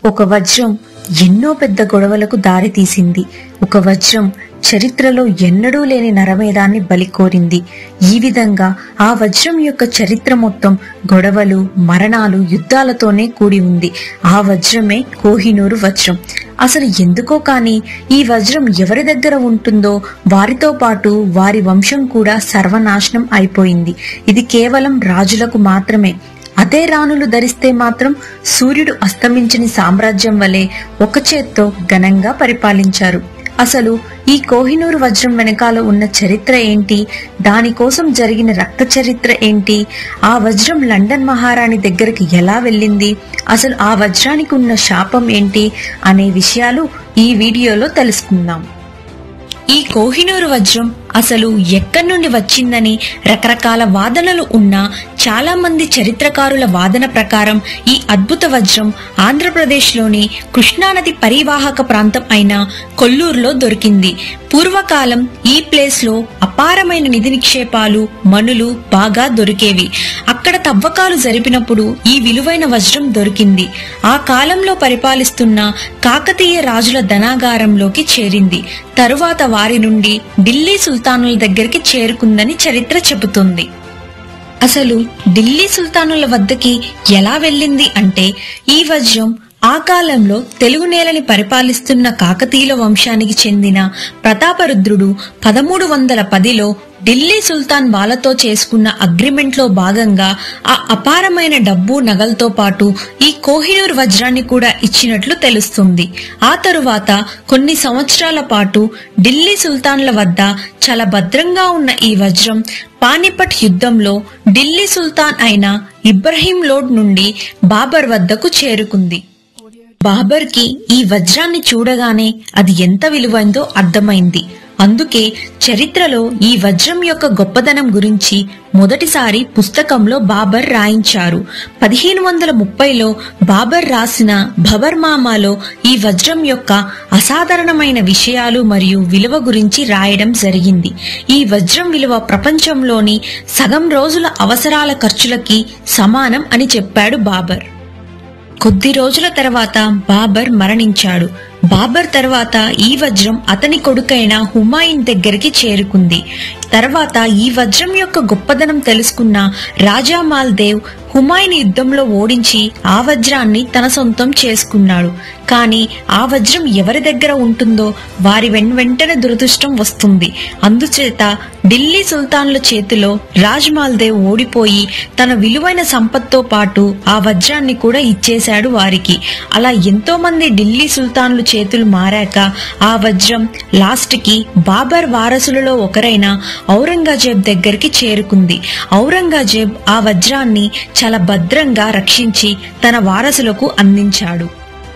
ఒక వజ్రం ఎన్నో పెద్ద గొడవలకు దారితీసింది ఒక వజ్రం చరిత్రలో ఎన్నడూ లేని నరమేధాన్ని బలికోరింది ఈ విధంగా ఆ వజ్రం యొక్క చరిత్ర మొత్తం గొడవలు మరణాలు యుద్ధాలతోనే కూడి ఉంది ఆ వజ్రమే కోహినూరు వజ్రం అసలు ఎందుకో కాని ఈ వజ్రం ఎవరి దగ్గర ఉంటుందో వారితో పాటు వారి వంశం కూడా సర్వనాశనం అయిపోయింది ఇది కేవలం రాజులకు మాత్రమే అదే రాణులు ధరిస్తే మాత్రం సూర్యుడు అస్తమించని సామ్రాజ్యం వలె ఒక చేత్తో ఘనంగా పరిపాలించారు అసలు ఈ కోహినూరు వజ్రం వెనకాల ఉన్న చరిత్ర ఏంటి దానికోసం జరిగిన రక్త చరిత్ర ఏంటి ఆ వజ్రం లండన్ మహారాణి దగ్గరికి ఎలా వెళ్ళింది అసలు ఆ వజ్రానికి ఉన్న శాపం ఏంటి అనే విషయాలు ఈ వీడియోలో తెలుసుకుందాం ఈ కోహినూరు వజ్రం అసలు ఎక్కడి నుండి వచ్చిందని రకరకాల వాదనలు ఉన్నా చాలా మంది చరిత్రకారుల వాదన ప్రకారం ఈ అద్భుత వజ్రం ఆంధ్రప్రదేశ్లోని కృష్ణానది పరివాహక ప్రాంతం అయిన కొల్లూరులో దొరికింది పూర్వకాలం ఈ ప్లేస్ లో అపారమైన నిధి నిక్షేపాలు మనులు బాగా దొరికేవి అక్కడ తవ్వకాలు జరిపినప్పుడు ఈ విలువైన వజ్రం దొరికింది ఆ కాలంలో పరిపాలిస్తున్న కాకతీయ రాజుల ధనాగారంలోకి చేరింది తరువాత వారి నుండి ఢిల్లీ సుల్తానుల దగ్గరికి చేరుకుందని చరిత్ర చెబుతుంది అసలు ఢిల్లీ సుల్తానుల వద్దకి ఎలా వెళ్ళింది అంటే ఈ వజ్రం ఆ కాలంలో తెలుగు నేలని పరిపాలిస్తున్న కాకతీయుల వంశానికి చెందిన ప్రతాపరుద్రుడు పదమూడు వందల పదిలో ఢిల్లీ సుల్తాన్ వాళ్ళతో చేసుకున్న అగ్రిమెంట్ లో భాగంగా ఆ అపారమైన డబ్బు నగలతో పాటు ఈ కోహినూర్ వజ్రాన్ని కూడా ఇచ్చినట్లు తెలుస్తుంది ఆ తరువాత కొన్ని సంవత్సరాల పాటు ఢిల్లీ సుల్తాన్ల వద్ద చాలా భద్రంగా ఉన్న ఈ వజ్రం పానిపట్ యుద్ధంలో ఢిల్లీ సుల్తాన్ అయిన ఇబ్రహీం లోడ్ నుండి బాబర్ వద్దకు చేరుకుంది బాబర్ కి ఈ వజ్రాన్ని చూడగానే అది ఎంత విలువైందో అర్థమైంది అందుకే చరిత్రలో ఈ వజ్రం యొక్క గొప్పదనం గురించి మొదటిసారి పుస్తకంలో బాబర్ రాయించారు పదిహేను వందల ముప్పైలో బాబర్ రాసిన భబర్మామాలో ఈ వజ్రం యొక్క అసాధారణమైన విషయాలు మరియు విలువ గురించి రాయడం జరిగింది ఈ వజ్రం విలువ ప్రపంచంలోని సగం రోజుల అవసరాల ఖర్చులకి సమానం అని చెప్పాడు బాబర్ కొద్ది రోజుల తర్వాత బాబర్ మరణించాడు బాబర్ తర్వాత ఈ వజ్రం అతని కొడుకైన హుమాయూన్ దగ్గరికి చేరుకుంది తర్వాత ఈ వజ్రం యొక్క గొప్పదనం తెలుసుకున్న రాజా మాల్దేవ్ హుమాయూన్ యుద్ధంలో ఓడించి ఆ వజ్రాన్ని తన సొంతం చేసుకున్నాడు కానీ ఆ వజ్రం ఎవరి దగ్గర ఉంటుందో వారి వెన్ వెంటనే దురదృష్టం వస్తుంది అందుచేత ఢిల్లీ సుల్తాన్ల చేతిలో రాజ్ మాల్దేవ్ ఓడిపోయి తన విలువైన సంపత్తో పాటు ఆ వజ్రాన్ని కూడా ఇచ్చేశాడు వారికి అలా ఎంతో మంది ఢిల్లీ సుల్తాన్లు చేతులు మారాక ఆ వజ్రం లాస్ట్ కి బాబర్ వారసులలో ఒకరైన ఔరంగజేబ్ దగ్గరికి చేరుకుంది ఔరంగజేబ్ ఆ వజ్రాన్ని చాలా భద్రంగా రక్షించి తన వారసులకు అందించాడు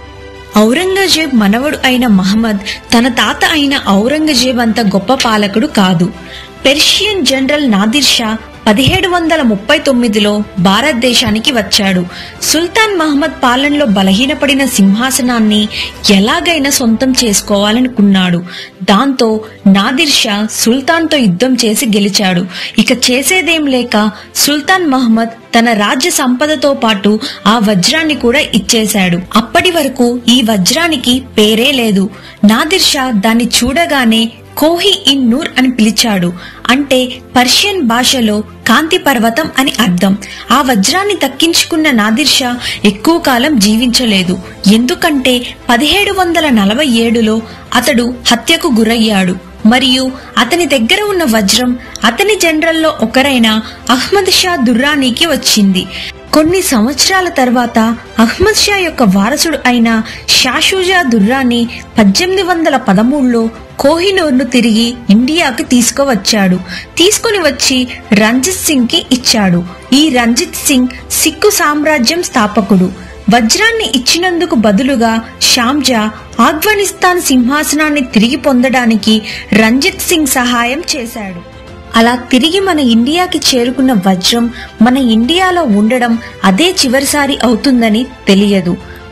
ఔరంగజేబ్ మనవడు అయిన మహమ్మద్ తన తాత అయిన ఔరంగజేబ్ అంత గొప్ప పాలకుడు కాదు పెర్షియన్ జనరల్ నాదిర్ షా పదిహేడు వందల ముప్పై తొమ్మిదిలో భారతదేశానికి వచ్చాడు సుల్తాన్ మహమ్మద్ పాలనలో బలహీనపడిన సింహాసనాన్ని ఎలాగైనా సొంతం చేసుకోవాలనుకున్నాడు దాంతో నాదిర్ షా సుల్తాన్తో యుద్ధం చేసి గెలిచాడు ఇక చేసేదేం లేక సుల్తాన్ మహమ్మద్ తన రాజ్య సంపదతో పాటు ఆ వజ్రాన్ని కూడా ఇచ్చేశాడు అప్పటి వరకు ఈ వజ్రానికి పేరే లేదు నాదిర్ షా దాన్ని చూడగానే కోహి ఇన్ నూర్ అని పిలిచాడు అంటే పర్షియన్ భాషలో కాంతి పర్వతం అని అర్థం ఆ వజ్రాన్ని దక్కించుకున్న నాదిర్ షా ఎక్కువ కాలం జీవించలేదు ఎందుకంటే పదిహేడు వందల నలభై ఏడులో అతడు హత్యకు గురయ్యాడు మరియు అతని దగ్గర ఉన్న వజ్రం అతని జనరల్లో ఒకరైన అహ్మద్ షా దుర్రానీకి వచ్చింది కొన్ని సంవత్సరాల తర్వాత అహ్మద్ షా యొక్క వారసుడు అయిన షాషుజా దుర్రానీ పద్దెనిమిది వందల పదమూడులో కోహినూర్ను తిరిగి ఇండియాకి తీసుకువచ్చాడు తీసుకుని వచ్చి రంజిత్ సింగ్ కి ఇచ్చాడు ఈ రంజిత్ సింగ్ సిక్కు సామ్రాజ్యం స్థాపకుడు వజ్రాన్ని ఇచ్చినందుకు బదులుగా షాంజా ఆఫ్ఘనిస్తాన్ సింహాసనాన్ని తిరిగి పొందడానికి రంజిత్ సింగ్ సహాయం చేశాడు అలా తిరిగి మన ఇండియాకి చేరుకున్న వజ్రం మన ఇండియాలో ఉండడం అదే చివరిసారి అవుతుందని తెలియదు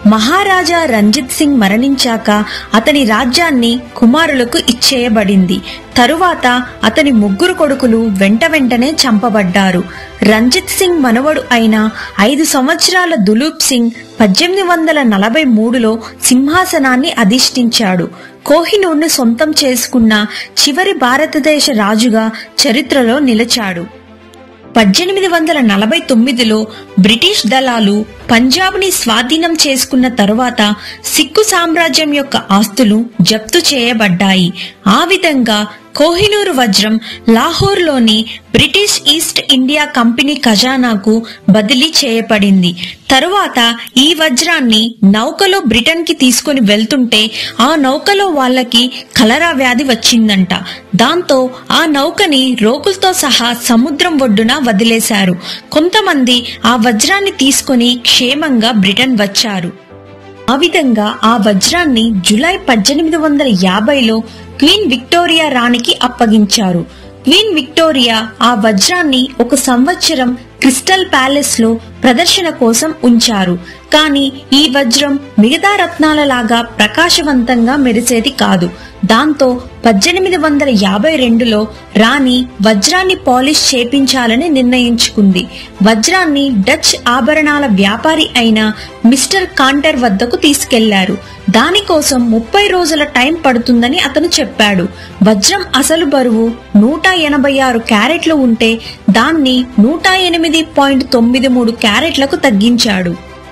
మహారాజా రంజిత్ సింగ్ మరణించాక అతని రాజ్యాన్ని కుమారులకు ఇచ్చేయబడింది తరువాత అతని ముగ్గురు కొడుకులు వెంట వెంటనే చంపబడ్డారు రంజిత్ సింగ్ మనవడు అయిన ఐదు సంవత్సరాల దులూప్ సింగ్ పద్దెనిమిది వందల నలభై మూడులో సింహాసనాన్ని అధిష్ఠించాడు కోహినూర్ను సొంతం చేసుకున్న చివరి భారతదేశ రాజుగా చరిత్రలో నిలిచాడు పద్దెనిమిది వందల నలభై తొమ్మిదిలో బ్రిటిష్ దళాలు పంజాబ్ని స్వాధీనం చేసుకున్న తరువాత సిక్కు సామ్రాజ్యం యొక్క ఆస్తులు జప్తు చేయబడ్డాయి ఆ విధంగా కోహినూరు వజ్రం లాహోర్లోని బ్రిటిష్ ఈస్ట్ ఇండియా కంపెనీ ఖజానాకు బదిలీ చేయబడింది తరువాత ఈ వజ్రాన్ని నౌకలో బ్రిటన్ కి తీసుకుని వెళ్తుంటే ఆ నౌకలో వాళ్ళకి కలరా వ్యాధి వచ్చిందంట దాంతో ఆ నౌకని రోగులతో సహా సముద్రం ఒడ్డున వదిలేశారు కొంతమంది ఆ వజ్రాన్ని తీసుకుని క్షేమంగా బ్రిటన్ వచ్చారు ఆ విధంగా ఆ వజ్రాన్ని జులై పద్దెనిమిది వందల యాభైలో క్వీన్ విక్టోరియా రాణికి అప్పగించారు క్వీన్ విక్టోరియా ఆ వజ్రాన్ని ఒక సంవత్సరం క్రిస్టల్ ప్యాలెస్ లో ప్రదర్శన కోసం ఉంచారు కానీ ఈ వజ్రం మిగతా రత్నాల లాగా ప్రకాశవంతంగా మెరిసేది కాదు దాంతో పద్దెనిమిది వందల యాభై రెండులో రాణి వజ్రాన్ని పాలిష్ చేపించాలని నిర్ణయించుకుంది వజ్రాన్ని డచ్ ఆభరణాల వ్యాపారి అయిన మిస్టర్ కాంటర్ వద్దకు తీసుకెళ్లారు దానికోసం ముప్పై రోజుల టైం పడుతుందని అతను చెప్పాడు వజ్రం అసలు బరువు నూట ఎనభై ఆరు క్యారెట్లు ఉంటే దాన్ని నూట ఎనిమిది పాయింట్ తొమ్మిది మూడు క్యారెట్లకు తగ్గించాడు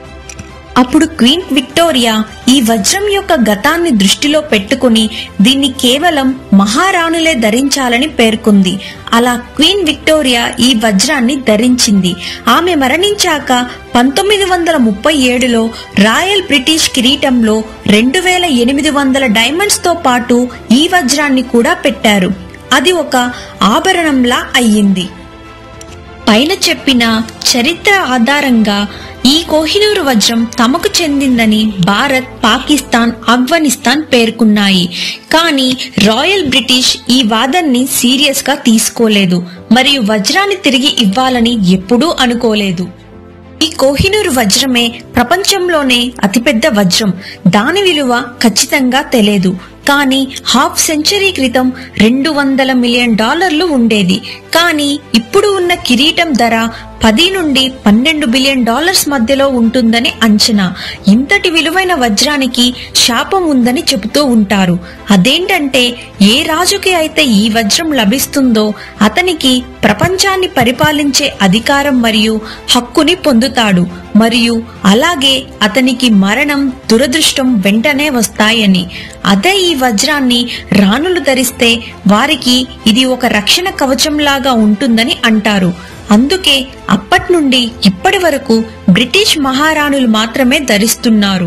అప్పుడు క్వీన్ విక్టోరియా ఈ వజ్రం యొక్క గతాన్ని దృష్టిలో పెట్టుకుని దీన్ని కేవలం మహారాణులే ధరించాలని పేర్కొంది అలా క్వీన్ విక్టోరియా ఈ వజ్రాన్ని ధరించింది ఆమె మరణించాక పంతొమ్మిది వందల ముప్పై ఏడులో రాయల్ బ్రిటిష్ కిరీటంలో రెండు వేల ఎనిమిది వందల డైమండ్స్ తో పాటు ఈ వజ్రాన్ని కూడా పెట్టారు అది ఒక ఆభరణంలా అయ్యింది పైన చెప్పిన చరిత్ర ఆధారంగా ఈ కోహినూరు వజ్రం తమకు చెందిందని భారత్ పాకిస్తాన్ ఆఫ్ఘనిస్తాన్ పేర్కొన్నాయి కానీ రాయల్ బ్రిటిష్ ఈ వాదన్ని సీరియస్ గా తీసుకోలేదు మరియు వజ్రాన్ని తిరిగి ఇవ్వాలని ఎప్పుడూ అనుకోలేదు ఈ కోహినూరు వజ్రమే ప్రపంచంలోనే అతిపెద్ద వజ్రం దాని విలువ ఖచ్చితంగా తెలియదు కానీ హాఫ్ సెంచరీ క్రితం రెండు వందల మిలియన్ డాలర్లు ఉండేది కానీ ఇప్పుడు ఉన్న కిరీటం ధర పది నుండి పన్నెండు బిలియన్ డాలర్స్ మధ్యలో ఉంటుందని అంచనా ఇంతటి విలువైన వజ్రానికి శాపం ఉందని చెబుతూ ఉంటారు అదేంటంటే ఏ రాజుకి అయితే ఈ వజ్రం లభిస్తుందో అతనికి ప్రపంచాన్ని పరిపాలించే అధికారం మరియు హక్కుని పొందుతాడు మరియు అలాగే అతనికి మరణం దురదృష్టం వెంటనే వస్తాయని అదే ఈ వజ్రాన్ని రాణులు ధరిస్తే వారికి ఇది ఒక రక్షణ కవచంలాగా ఉంటుందని అంటారు అందుకే అప్పటి నుండి ఇప్పటి వరకు బ్రిటిష్ మహారాణులు మాత్రమే ధరిస్తున్నారు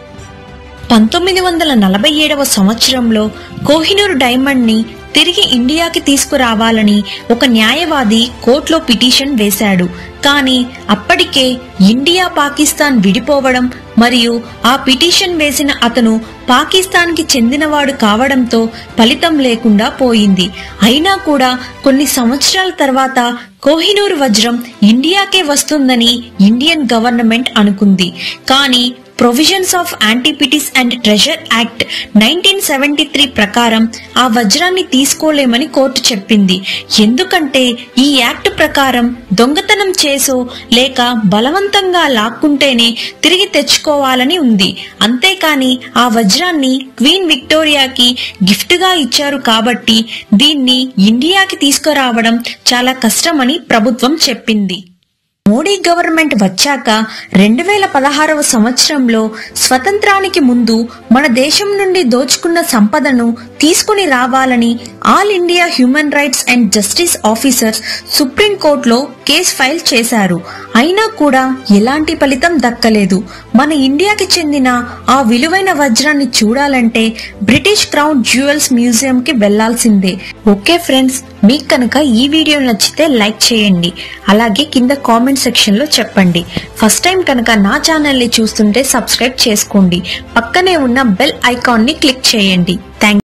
పంతొమ్మిది వందల నలభై ఏడవ సంవత్సరంలో కోహినూర్ డైమండ్ ని తిరిగి ఇండియాకి తీసుకురావాలని ఒక న్యాయవాది కోర్టులో పిటిషన్ వేశాడు కానీ అప్పటికే ఇండియా పాకిస్తాన్ విడిపోవడం మరియు ఆ పిటిషన్ వేసిన అతను పాకిస్తాన్ కి చెందినవాడు కావడంతో ఫలితం లేకుండా పోయింది అయినా కూడా కొన్ని సంవత్సరాల తర్వాత కోహినూర్ వజ్రం ఇండియాకే వస్తుందని ఇండియన్ గవర్నమెంట్ అనుకుంది కానీ provisions of antiquities and treasure act nineteen seventy three ప్రకారం ఆ వజ్రాన్ని తీసుకోలేమని కోర్టు చెప్పింది ఎందుకంటే ఈ యాక్ట్ ప్రకారం దొంగతనం చేసో లేక బలవంతంగా లాక్కుంటేనే తిరిగి తెచ్చుకోవాలని ఉంది అంతేకాని ఆ వజ్రాన్ని క్వీన్ విక్టోరియాకి గిఫ్ట్ గా ఇచ్చారు కాబట్టి దీన్ని ఇండియాకి తీసుకురావడం చాలా కష్టమని ప్రభుత్వం చెప్పింది మోడీ గవర్నమెంట్ వచ్చాక రెండు వేల పదహారవ సంవత్సరంలో స్వతంత్రానికి ముందు మన దేశం నుండి దోచుకున్న సంపదను తీసుకుని రావాలని all India human rights and justice officers సుప్రీంకోర్టులో కేసు ఫైల్ చేశారు అయినా కూడా ఎలాంటి ఫలితం దక్కలేదు మన ఇండియాకి చెందిన ఆ విలువైన వజ్రాన్ని చూడాలంటే బ్రిటిష్ క్రౌన్ జ్యువెల్స్ మ్యూజియం కి వెళ్లాల్సిందే ఓకే ఫ్రెండ్స్ మీకు కనుక ఈ వీడియో నచ్చితే లైక్ చేయండి అలాగే కింద కామెంట్ సెక్షన్ లో చెప్పండి ఫస్ట్ టైం కనుక నా ఛానల్ ని చూస్తుంటే సబ్స్క్రైబ్ చేసుకోండి పక్కనే ఉన్న బెల్ ఐకాన్ ని క్లిక్ చేయండి థ్యాంక్